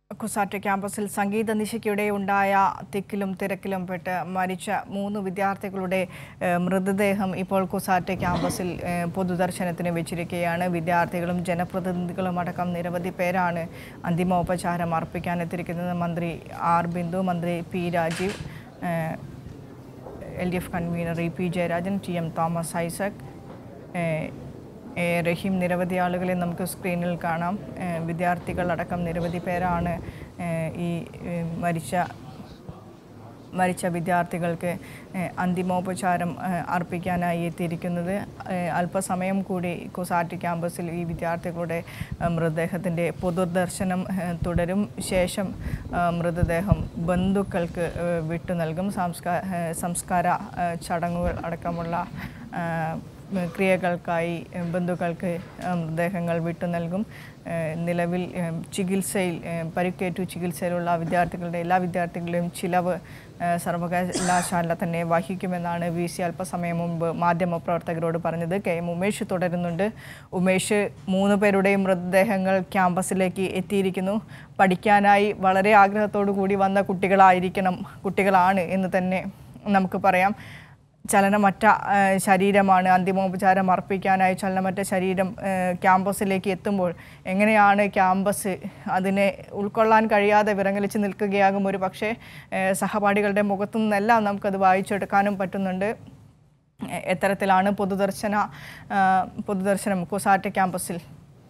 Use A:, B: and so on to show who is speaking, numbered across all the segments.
A: കുസാറ്റ ക്യാമ്പസിൽ സംഗീത നിശയ്ക്കിടെ ഉണ്ടായ തിക്കിലും തിരക്കിലും പെട്ട് മരിച്ച മൂന്ന് വിദ്യാർത്ഥികളുടെ ഏഹ്, മൃതദേഹം ഇപ്പോൾ കുസാറ്റ ക്യാമ്പസിൽ ഏഹ്, പൊതുദർശനത്തിന് വെച്ചിരിക്കുകയാണ് വിദ്യാർത്ഥികളും ജനപ്രതിനിധികളും അടക്കം നിരവധി പേരാണ് അന്തിമോപചാരം അർപ്പിക്കാനെത്തിയിരിക്കുന്നത് മന്ത്രി ആർ ബിന്ദു മന്ത്രി പി രാജീവ് ഏഹ്, L D F convener E P Jayarajan T M Thomas Isaac ഏഹ്, എ റഹീം നിരവധി ആളുകളെ നമുക്ക് സ്ക്രീനിൽ കാണാം ഏഹ്, വിദ്യാർത്ഥികളടക്കം നിരവധി പേരാണ് ഏഹ്, ഈ ഏഹ്, മരിച്ച മരിച്ച വിദ്യാർത്ഥികൾക്ക് ഏഹ്, അന്തിമോപചാരം ഏഹ്, അർപ്പിക്കാനായി എത്തിയിരിക്കുന്നത് ഏഹ്, അല്പസമയം കൂടി കുസാറ്റി ക്യാമ്പസിൽ ഈ വിദ്യാർത്ഥികളുടെ ഏഹ്, മൃതദേഹത്തിൻ്റെ പൊതുദർശനം ഏഹ്, തുടരും ശേഷം ഏഹ്, മൃതദേഹം ബന്ധുക്കൾക്ക് ഏഹ്, വിട്ടു നൽകും സംസ്കാര ഏഹ്, സംസ്കാര ഏഹ്, ചടങ്ങുകൾ അടക്കമുള്ള ഏഹ്, ക്രിയകൾക്കായി ഏഹ്, ബന്ധുക്കൾക്ക് ഏഹ്, മൃതദേഹങ്ങൾ വിട്ടു നൽകും ഏഹ്, നിലവിൽ ഏഹ്, ചികിത്സയിൽ ഏഹ്, പരിക്കേറ്റു ചികിത്സയിലുള്ള വിദ്യാർത്ഥികളുടെ എല്ലാ വിദ്യാർത്ഥികളുടെയും ചിലവ് ഏഹ്, സർവകലാശാല തന്നെ വഹിക്കുമെന്നാണ് വി സി അല്പസമയം മുമ്പ് മാധ്യമപ്രവർത്തകരോട് പറഞ്ഞത് കെ എം ഉമേഷ് തുടരുന്നുണ്ട് ഉമേഷ് മൂന്ന് പേരുടെയും മൃതദേഹങ്ങൾ ക്യാമ്പസിലേക്ക് എത്തിയിരിക്കുന്നു പഠിക്കാനായി വളരെ ആഗ്രഹത്തോടു കൂടി വന്ന കുട്ടികളായിരിക്കണം കുട്ടികളാണ് എന്ന് തന്നെ നമുക്ക് പറയാം ചലനമറ്റ ആ, ശരീരമാണ് അന്തിമോപചാരം അർപ്പിക്കാനായി ചലനമറ്റ ശരീരം ആ, ക്യാമ്പസിലേക്ക് എത്തുമ്പോൾ എങ്ങനെയാണ് ക്യാമ്പസ് അതിനെ ഉൾക്കൊള്ളാൻ കഴിയാതെ വിറങ്ങലിച്ച് നിൽക്കുകയാകും ഒരു പക്ഷേ ആ, സഹപാഠികളുടെ മുഖത്തു നിന്നെല്ലാം നമുക്കത് വായിച്ചെടുക്കാനും പറ്റുന്നുണ്ട് എ- എത്തരത്തിലാണ് പൊതുദർശന ആ, പൊതുദർശനം കുസാറ്റ് ക്യാമ്പസിൽ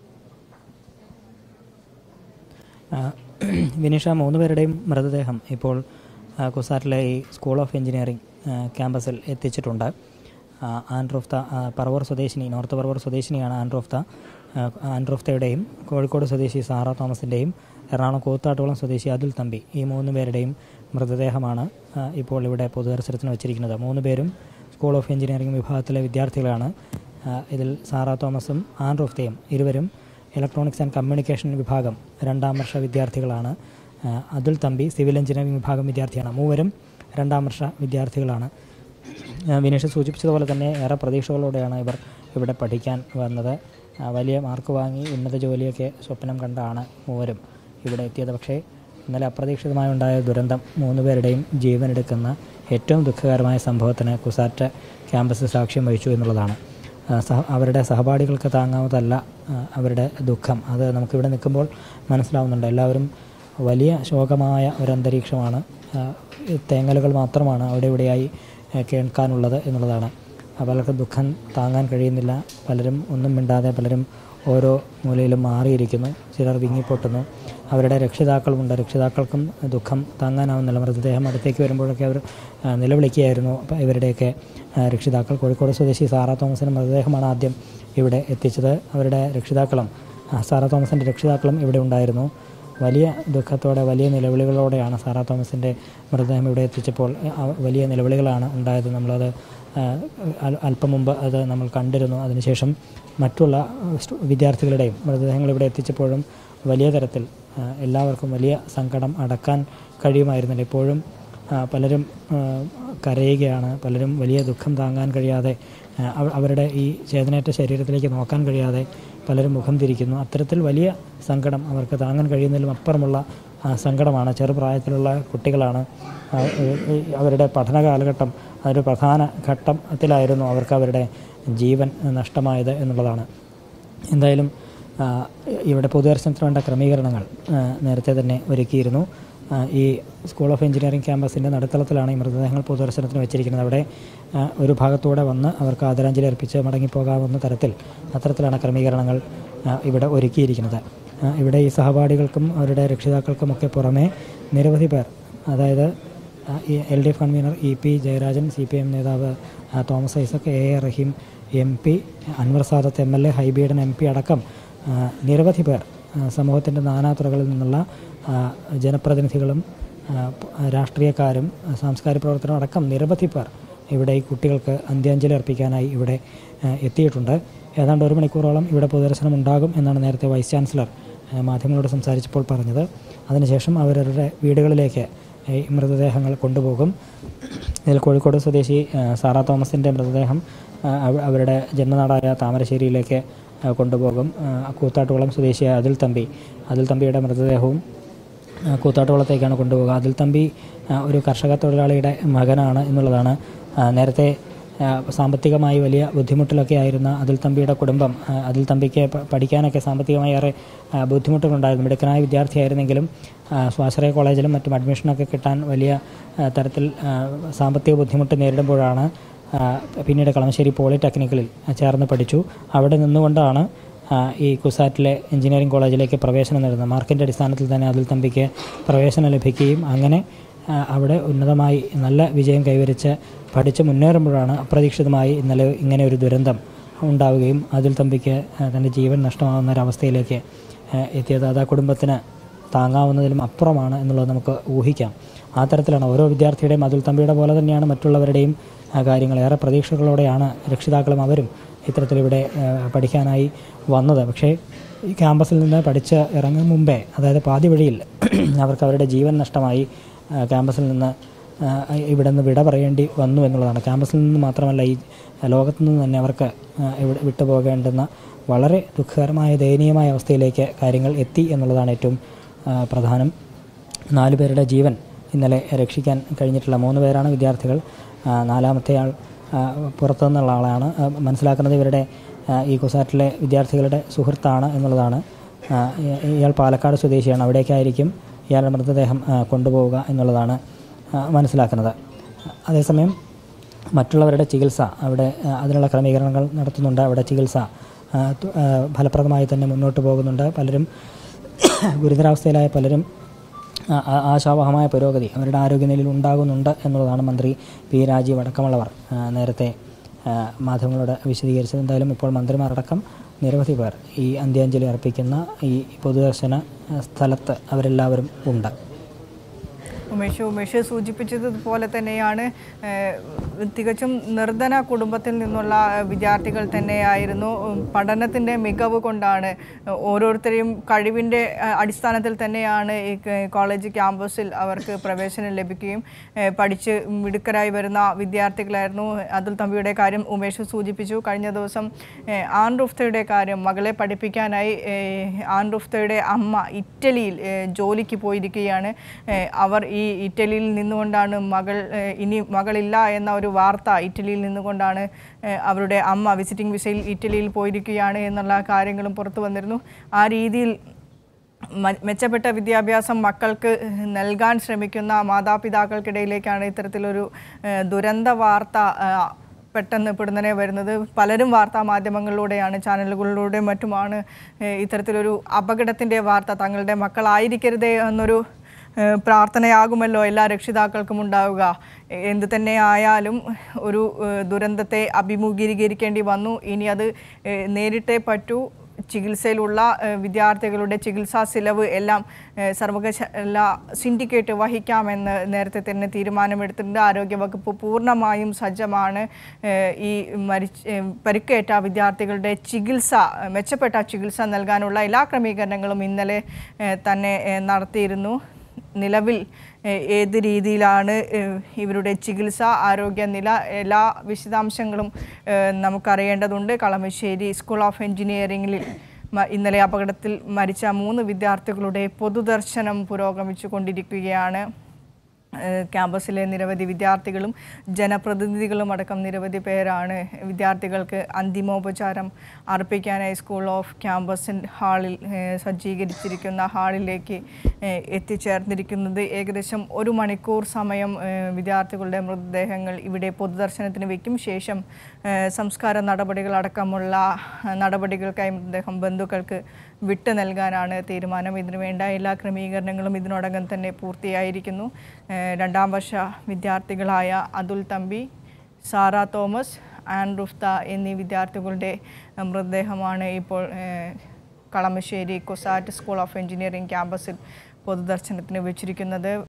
B: ആ, വിനീഷ മൂന്ന് പേരുടെയും മൃതദേഹം ഇപ്പോൾ ആ, കുസാറ്റിലെ ഈ സ്കൂൾ ഓഫ് എഞ്ചിനീയറിംഗ് ആ, ക്യാമ്പസിൽ എത്തിച്ചിട്ടുണ്ട് ആ, ആൻഡ്രോഫ്ത ആ, പറവൂർ സ്വദേശിനി നോർത്ത് പറവൂർ സ്വദേശിനിയാണ് ആൻഡ്രോഫ്ത ആ, ആൻഡ്രോഫ്തയുടെയും കോഴിക്കോട് സ്വദേശി സാറ തോമസിൻ്റെയും എറണാകുളം കൂത്താട്ടുകുളം സ്വദേശി അതുൽ തമ്പി ഈ മൂന്ന് പേരുടെയും മൃതദേഹമാണ് ആ, ഇപ്പോൾ ഇവിടെ പൊതുദർശനത്തിന് വച്ചിരിക്കുന്നത് മൂന്ന് പേരും സ്കൂൾ ഓഫ് എഞ്ചിനീയറിംഗ് വിഭാഗത്തിലെ വിദ്യാർത്ഥികളാണ് ആ, ഇതിൽ സാറ തോമസും ആൻഡ്രോഫ്തയും ഇരുവരും ഇലക്ട്രോണിക്സ് ആൻഡ് കമ്മ്യൂണിക്കേഷൻ വിഭാഗം രണ്ടാം വർഷ വിദ്യാർത്ഥികളാണ് ആ, അതുൽ തമ്പി സിവിൽ എഞ്ചിനീയറിംഗ് വിഭാഗം വിദ്യാർത്ഥിയാണ് മൂവരും രണ്ടാം വർഷ വിദ്യാർത്ഥികളാണ് ആ, വിനീഷ് സൂചിപ്പിച്ചതുപോലെ തന്നെ ഏറെ പ്രതീക്ഷകളോടെയാണ് ഇവർ ഇവിടെ പഠിക്കാൻ വന്നത് ആ, വലിയ മാർക്ക് വാങ്ങി ഉന്നത ജോലിയൊക്കെ സ്വപ്നം കണ്ടാണ് മൂവരും ഇവിടെ എത്തിയത് പക്ഷേ ഇന്നലെ അപ്രതീക്ഷിതമായി ഉണ്ടായ ദുരന്തം മൂന്ന് പേരുടെയും ജീവനെടുക്കുന്ന ഏറ്റവും ദുഃഖകരമായ സംഭവത്തിന് കുസാറ്റ് ക്യാമ്പസ് സാക്ഷ്യം വഹിച്ചു എന്നുള്ളതാണ് ആ, സഹ അവരുടെ സഹപാഠികൾക്ക് താങ്ങാവുന്നതല്ല ആ, അവരുടെ ദുഃഖം അത് നമുക്കിവിടെ നിൽക്കുമ്പോൾ മനസ്സിലാവുന്നുണ്ട് എല്ലാവരും വലിയ ശോകമായ ഒരു അന്തരീക്ഷമാണ് ആ, ഈ തേങ്ങലുകൾ മാത്രമാണ് അവിടെ ഇവിടെയായി ആ, കേൾക്കാനുള്ളത് എന്നുള്ളതാണ് ആ, പലർക്കും ദുഃഖം താങ്ങാൻ കഴിയുന്നില്ല പലരും ഒന്നും മിണ്ടാതെ പലരും ഓരോ മൂലയിലും മാറിയിരിക്കുന്നു ചിലർ വിങ്ങിപ്പൊട്ടുന്നു അവരുടെ രക്ഷിതാക്കളുമുണ്ട് രക്ഷിതാക്കൾക്കും ദുഃഖം താങ്ങാനാവുന്നില്ല മൃതദേഹം അടുത്തേക്ക് വരുമ്പോഴൊക്കെ അവർ ആ, നിലവിളിക്കുകയായിരുന്നു അപ്പോൾ ഇവരുടെയൊക്കെ ആ, രക്ഷിതാക്കൾ കോഴിക്കോട് സ്വദേശി സാറ തോമസിൻ്റെ മൃതദേഹമാണ് ആദ്യം ഇവിടെ എത്തിച്ചത് അവരുടെ രക്ഷിതാക്കളും ആ, സാറ തോമസിൻ്റെ രക്ഷിതാക്കളും ഇവിടെ ഉണ്ടായിരുന്നു വലിയ ദുഃഖത്തോടെ വലിയ നിലവിളികളോടെയാണ് സാറാ തോമസിൻ്റെ മൃതദേഹം ഇവിടെ എത്തിച്ചപ്പോൾ ആ, വലിയ നിലവിളികളാണ് ഉണ്ടായത് നമ്മളത് ആ, അൽ- അല്പം മുമ്പ് അത് നമ്മൾ കണ്ടിരുന്നു അതിനുശേഷം മറ്റുള്ള സ്റ്റു- വിദ്യാർത്ഥികളുടെയും മൃതദേഹങ്ങൾ ഇവിടെ എത്തിച്ചപ്പോഴും വലിയ തരത്തിൽ ആ, എല്ലാവർക്കും വലിയ സങ്കടം അടക്കാൻ കഴിയുമായിരുന്നില്ല ഇപ്പോഴും ആ, പലരും ആ, കരയുകയാണ് പലരും വലിയ ദുഃഖം താങ്ങാൻ കഴിയാതെ ആ, അവ- അവരുടെ ഈ ചേതനേറ്റ ശരീരത്തിലേക്ക് നോക്കാൻ കഴിയാതെ പലരും മുഖം തിരിക്കുന്നു അത്തരത്തിൽ വലിയ സങ്കടം അവർക്ക് താങ്ങാൻ കഴിയുന്നതിലും അപ്പുറമുള്ള ആ, സങ്കടമാണ് ചെറുപ്രായത്തിലുള്ള കുട്ടികളാണ് ആ, ഏ- ഏ- അവരുടെ പഠന കാലഘട്ടം അതൊരു പ്രധാന ഘട്ടത്തിലായിരുന്നു അവർക്ക് അവരുടെ ജീവൻ നഷ്ടമായത് എന്നുള്ളതാണ് എന്തായാലും ആ, ഇവിടെ പൊതുദർശനത്തിന് വേണ്ട ക്രമീകരണങ്ങൾ ആ, നേരത്തെ തന്നെ ഒരുക്കിയിരുന്നു ആ, ഈ സ്കൂൾ ഓഫ് എഞ്ചിനീയറിംഗ് ക്യാമ്പസിൻ്റെ നടുത്തളത്തിലാണ് ഈ മൃതദേഹങ്ങൾ പൊതുദർശനത്തിന് വെച്ചിരിക്കുന്നത് അവിടെ ആ, ഒരു ഭാഗത്തൂടെ വന്ന് അവർക്ക് ആദരാഞ്ജലി അർപ്പിച്ച് മടങ്ങിപ്പോകാവുന്ന തരത്തിൽ അത്തരത്തിലാണ് ക്രമീകരണങ്ങൾ ആ, ഇവിടെ ഒരുക്കിയിരിക്കുന്നത് ആ, ഇവിടെ ഈ സഹപാഠികൾക്കും അവരുടെ രക്ഷിതാക്കൾക്കുമൊക്കെ പുറമെ നിരവധി പേർ അതായത് ആ, ഈ L D F convener E P Jayarajan C P M നേതാവ് ആ, Thomas Isaac A A Rahim M P Anwar Sadath M L A Hibi Eden M P അടക്കം ആ, നിരവധി പേർ സമൂഹത്തിൻ്റെ നാനാതുറകളിൽ നിന്നുള്ള ആ, ജനപ്രതിനിധികളും ആ, പ- രാഷ്ട്രീയക്കാരും ആ, സാംസ്കാരിക പ്രവർത്തനം അടക്കം നിരവധി പേർ ഇവിടെ ഈ കുട്ടികൾക്ക് അന്ത്യാഞ്ജലി അർപ്പിക്കാനായി ഇവിടെ ആ, എത്തിയിട്ടുണ്ട് ഏതാണ്ട് ഒരു മണിക്കൂറോളം ഇവിടെ പൊതുദർശനം ഉണ്ടാകും എന്നാണ് നേരത്തെ വൈസ് ചാൻസലർ ആ, മാധ്യമങ്ങളോട് സംസാരിച്ചപ്പോൾ പറഞ്ഞത് അതിനുശേഷം അവരവരുടെ വീടുകളിലേക്ക് ഈ മൃതദേഹങ്ങൾ കൊണ്ടുപോകും ഇതിൽ കോഴിക്കോട് സ്വദേശി ആ, സാറാ തോമസിൻ്റെ മൃതദേഹം ആ, അവ- അവരുടെ ജന്മനാടായ താമരശ്ശേരിയിലേക്ക് ആ, കൊണ്ടുപോകും ആ, കൂത്താട്ടുകുളം സ്വദേശിയായ അതുൽ തമ്പി അതുൽ തമ്പിയുടെ മൃതദേഹവും ആ, കൂത്താട്ടുകുളത്തേക്കാണ് കൊണ്ടുപോകുക അതിൽ തമ്പി ആ, ഒരു കർഷക തൊഴിലാളിയുടെ മകനാണ് എന്നുള്ളതാണ് ആ, നേരത്തെ ആ, സാമ്പത്തികമായി വലിയ ബുദ്ധിമുട്ടിലൊക്കെ ആയിരുന്ന അതിൽ തമ്പിയുടെ കുടുംബം ആ, അതിൽ തമ്പിക്ക് പ- പഠിക്കാനൊക്കെ സാമ്പത്തികമായി ഏറെ ആ, ബുദ്ധിമുട്ടുകളുണ്ടായിരുന്നു മിടുക്കനായ വിദ്യാർത്ഥിയായിരുന്നെങ്കിലും ആ, സ്വാശ്രയ കോളേജിലും മറ്റും അഡ്മിഷനൊക്കെ കിട്ടാൻ വലിയ ആ, തരത്തിൽ ആ, സാമ്പത്തിക ബുദ്ധിമുട്ട് നേരിടുമ്പോഴാണ് ആ, പിന്നീട് കളമശ്ശേരി പോളിടെക്നിക്കലിൽ ചേർന്ന് പഠിച്ചു അവിടെ നിന്നുകൊണ്ടാണ് ആ, ഈ കുസാറ്റിലെ എഞ്ചിനീയറിംഗ് കോളേജിലേക്ക് പ്രവേശനം നേടുന്നത് മാർക്കിൻ്റെ അടിസ്ഥാനത്തിൽ തന്നെ അതിൽ തമ്പിക്ക് പ്രവേശനം ലഭിക്കുകയും അങ്ങനെ ആ, അവിടെ ഉന്നതമായി നല്ല വിജയം കൈവരിച്ച് പഠിച്ച് മുന്നേറുമ്പോഴാണ് അപ്രതീക്ഷിതമായി ഇന്നലെ ഇങ്ങനെ ഒരു ദുരന്തം ഉണ്ടാവുകയും അതിൽ തമ്പിക്ക് ആ, തൻ്റെ ജീവൻ നഷ്ടമാകുന്ന ഒരവസ്ഥയിലേക്ക് ആ, എത്തിയത് അത് ആ കുടുംബത്തിന് താങ്ങാവുന്നതിലും അപ്പുറമാണ് എന്നുള്ളത് നമുക്ക് ഊഹിക്കാം ആ തരത്തിലാണ് ഓരോ വിദ്യാർത്ഥിയുടെയും അതിൽ തമ്പിയുടെ പോലെ തന്നെയാണ് മറ്റുള്ളവരുടെയും ആ, കാര്യങ്ങൾ ഏറെ പ്രതീക്ഷകളോടെയാണ് രക്ഷിതാക്കളും അവരും ഇത്തരത്തിലിവിടെ ആ, പഠിക്കാനായി വന്നത് പക്ഷേ ഈ ക്യാമ്പസിൽ നിന്ന് പഠിച്ച് ഇറങ്ങും മുമ്പേ അതായത് പാതി വഴിയിൽ അവർക്ക് അവരുടെ ജീവൻ നഷ്ടമായി ആ, ക്യാമ്പസിൽ നിന്ന് ആ, ഇവിടെ നിന്ന് വിട പറയേണ്ടി വന്നു എന്നുള്ളതാണ് ക്യാമ്പസിൽ നിന്ന് മാത്രമല്ല ഈ ലോകത്തു നിന്ന് തന്നെ അവർക്ക് ആ, ഇവിടെ വിട്ടുപോകേണ്ടുന്ന വളരെ ദുഃഖകരമായ ദയനീയമായ അവസ്ഥയിലേക്ക് കാര്യങ്ങൾ എത്തി എന്നുള്ളതാണ് ഏറ്റവും ആ, പ്രധാനം നാല് പേരുടെ ജീവൻ ഇന്നലെ രക്ഷിക്കാൻ കഴിഞ്ഞിട്ടുള്ള മൂന്ന് പേരാണ് വിദ്യാർത്ഥികൾ ആ, നാലാമത്തെ ആൾ ആ, പുറത്തു നിന്നുള്ള ആളാണ് ആ, മനസ്സിലാക്കുന്നത് ഇവരുടെ ആ, ഈ കുസാറ്റിലെ വിദ്യാർത്ഥികളുടെ സുഹൃത്താണ് എന്നുള്ളതാണ് ആ, ഇ- ഇയാൾ പാലക്കാട് സ്വദേശിയാണ് അവിടേക്കായിരിക്കും ഇയാളുടെ മൃതദേഹം ആ, കൊണ്ടുപോവുക എന്നുള്ളതാണ് ആ, മനസ്സിലാക്കുന്നത് അതേസമയം മറ്റുള്ളവരുടെ ചികിത്സ അവിടെ ആ, അതിനുള്ള ക്രമീകരണങ്ങൾ നടത്തുന്നുണ്ട് അവിടെ ചികിത്സ ആ, തു- ആ, ഫലപ്രദമായി തന്നെ മുന്നോട്ട് പോകുന്നുണ്ട് പലരും ഗുരുതരാവസ്ഥയിലായ പലരും ആ- ആ- ആശാവഹമായ പുരോഗതി അവരുടെ ആരോഗ്യനിലയിൽ ഉണ്ടാകുന്നുണ്ട് എന്നുള്ളതാണ് മന്ത്രി പി രാജീവ് അടക്കമുള്ളവർ ആ, നേരത്തെ ആ, മാധ്യമങ്ങളോട് വിശദീകരിച്ചത് എന്തായാലും ഇപ്പോൾ മന്ത്രിമാരടക്കം നിരവധി പേർ ഈ അന്ത്യാഞ്ജലി അർപ്പിക്കുന്ന ഈ പൊതുദർശന ആ, സ്ഥലത്ത് അവരെല്ലാവരും ഉണ്ട്
A: ഉമേഷ് ഉമേഷ് സൂചിപ്പിച്ചതുപോലെ തന്നെയാണ് ഏഹ്, തികച്ചും നിർധന കുടുംബത്തിൽ നിന്നുള്ള വിദ്യാർത്ഥികൾ തന്നെയായിരുന്നു ഉം, പഠനത്തിൻ്റെ മികവ് കൊണ്ടാണ് ഓരോരുത്തരെയും കഴിവിൻ്റെ അഹ്, അടിസ്ഥാനത്തിൽ തന്നെയാണ് ഈ ക- കോളേജ് ക്യാമ്പസിൽ അവർക്ക് പ്രവേശനം ലഭിക്കുകയും ഏഹ്, പഠിച്ച് മിടുക്കരായി വരുന്ന വിദ്യാർത്ഥികളായിരുന്നു അതുൽ തമ്പിയുടെ കാര്യം ഉമേഷ് സൂചിപ്പിച്ചു കഴിഞ്ഞ ദിവസം ഏഹ്, ആൻ റുഫ്തയുടെ കാര്യം മകളെ പഠിപ്പിക്കാനായി ഏഹ്, ആൻ റുഫ്തയുടെ അമ്മ ഇറ്റലിയിൽ ഏഹ്, ജോലിക്ക് പോയിരിക്കുകയാണ് ഏഹ്, അവർ ഈ ഇറ്റലിയിൽ നിന്നുകൊണ്ടാണ് മകൾ ഏഹ്, ഇനി മകളില്ല എന്ന ഒരു വാർത്ത ഇറ്റലിയിൽ നിന്നുകൊണ്ടാണ് ഏഹ്, അവരുടെ അമ്മ വിസിറ്റിംഗ് വിസയിൽ ഇറ്റലിയിൽ പോയിരിക്കുകയാണ് എന്നുള്ള കാര്യങ്ങളും പുറത്തു വന്നിരുന്നു ആ രീതിയിൽ മ- മെച്ചപ്പെട്ട വിദ്യാഭ്യാസം മക്കൾക്ക് നൽകാൻ ശ്രമിക്കുന്ന മാതാപിതാക്കൾക്കിടയിലേക്കാണ് ഇത്തരത്തിലൊരു ഏഹ്, ദുരന്ത വാർത്ത ഏഹ്, പെട്ടെന്ന് പെടുന്നനെ വരുന്നത് പലരും വാർത്താ മാധ്യമങ്ങളിലൂടെയാണ് ചാനലുകളിലൂടെയും മറ്റുമാണ് ഏഹ്, ഇത്തരത്തിലൊരു അപകടത്തിൻ്റെ വാർത്ത തങ്ങളുടെ മക്കളായിരിക്കരുതേ എന്നൊരു ഏഹ്, പ്രാർത്ഥനയാകുമല്ലോ എല്ലാ രക്ഷിതാക്കൾക്കും ഉണ്ടാവുക എ- എന്ത് തന്നെ ആയാലും ഒരു ഏഹ്, ദുരന്തത്തെ അഭിമുഖീകരിക്കേണ്ടി വന്നു ഇനി അത് ഏഹ്, നേരിട്ടേ പറ്റൂ ചികിത്സയിലുള്ള ഏഹ്, വിദ്യാർത്ഥികളുടെ ചികിത്സാ ചിലവ് എല്ലാം ഏഹ്, സർവകലാശാല സിൻഡിക്കേറ്റ് വഹിക്കാമെന്ന് നേരത്തെ തന്നെ തീരുമാനമെടുത്തിട്ടുണ്ട് ആരോഗ്യവകുപ്പ് പൂർണ്ണമായും സജ്ജമാണ് ഏഹ്, ഈ മരിച്ച് ഏഹ്, പരിക്കേറ്റ വിദ്യാർത്ഥികളുടെ ചികിത്സ ഏഹ്, മെച്ചപ്പെട്ട ചികിത്സ നൽകാനുള്ള എല്ലാ ക്രമീകരണങ്ങളും ഇന്നലെ ഏഹ്, തന്നെ ഏഹ്, നടത്തിയിരുന്നു നിലവിൽ ഏഹ്, ഏത് രീതിയിലാണ് ഏഹ്, ഇവരുടെ ചികിത്സ ആരോഗ്യനില എല്ലാ വിശദാംശങ്ങളും ഏഹ്, നമുക്കറിയേണ്ടതുണ്ട് കളമശ്ശേരി സ്കൂൾ ഓഫ് എഞ്ചിനീയറിംഗിൽ മ- ഇന്നലെ അപകടത്തിൽ മരിച്ച മൂന്ന് വിദ്യാർത്ഥികളുടെ പൊതുദർശനം പുരോഗമിച്ചു കൊണ്ടിരിക്കുകയാണ് ഏഹ് ക്യാമ്പസിലെ നിരവധി വിദ്യാർത്ഥികളും ജനപ്രതിനിധികളും അടക്കം നിരവധി പേരാണ് വിദ്യാർത്ഥികൾക്ക് അന്തിമോപചാരം അർപ്പിക്കാനായി സ്കൂൾ ഓഫ് ക്യാമ്പസിൻ ഹാളിൽ ഏഹ് സജ്ജീകരിച്ചിരിക്കുന്ന ഹാളിലേക്ക് ഏഹ് എത്തിച്ചേർന്നിരിക്കുന്നത് ഏകദേശം ഒരു മണിക്കൂർ സമയം ഏഹ് വിദ്യാർത്ഥികളുടെ മൃതദേഹങ്ങൾ ഇവിടെ പൊതുദർശനത്തിന് വയ്ക്കും ശേഷം ഏഹ് സംസ്കാര നടപടികളടക്കമുള്ള ഏഹ് നടപടികൾക്കായി മൃതദേഹം ബന്ധുക്കൾക്ക് വിട്ടു നൽകാനാണ് തീരുമാനം ഇതിനു വേണ്ട എല്ലാ ക്രമീകരണങ്ങളും ഇതിനോടകം തന്നെ പൂർത്തിയായിരിക്കുന്നു ഏഹ് രണ്ടാം വർഷ വിദ്യാർത്ഥികളായ അതുൽ തമ്പി സാറ തോമസ് ആൻ റുഫ്ത എന്നീ വിദ്യാർത്ഥികളുടെ ഏഹ് മൃതദേഹമാണ് ഇപ്പോൾ ഏഹ് Kalamassery CUSAT school of engineering ക്യാമ്പസിൽ പൊതുദർശനത്തിന് വെച്ചിരിക്കുന്നത്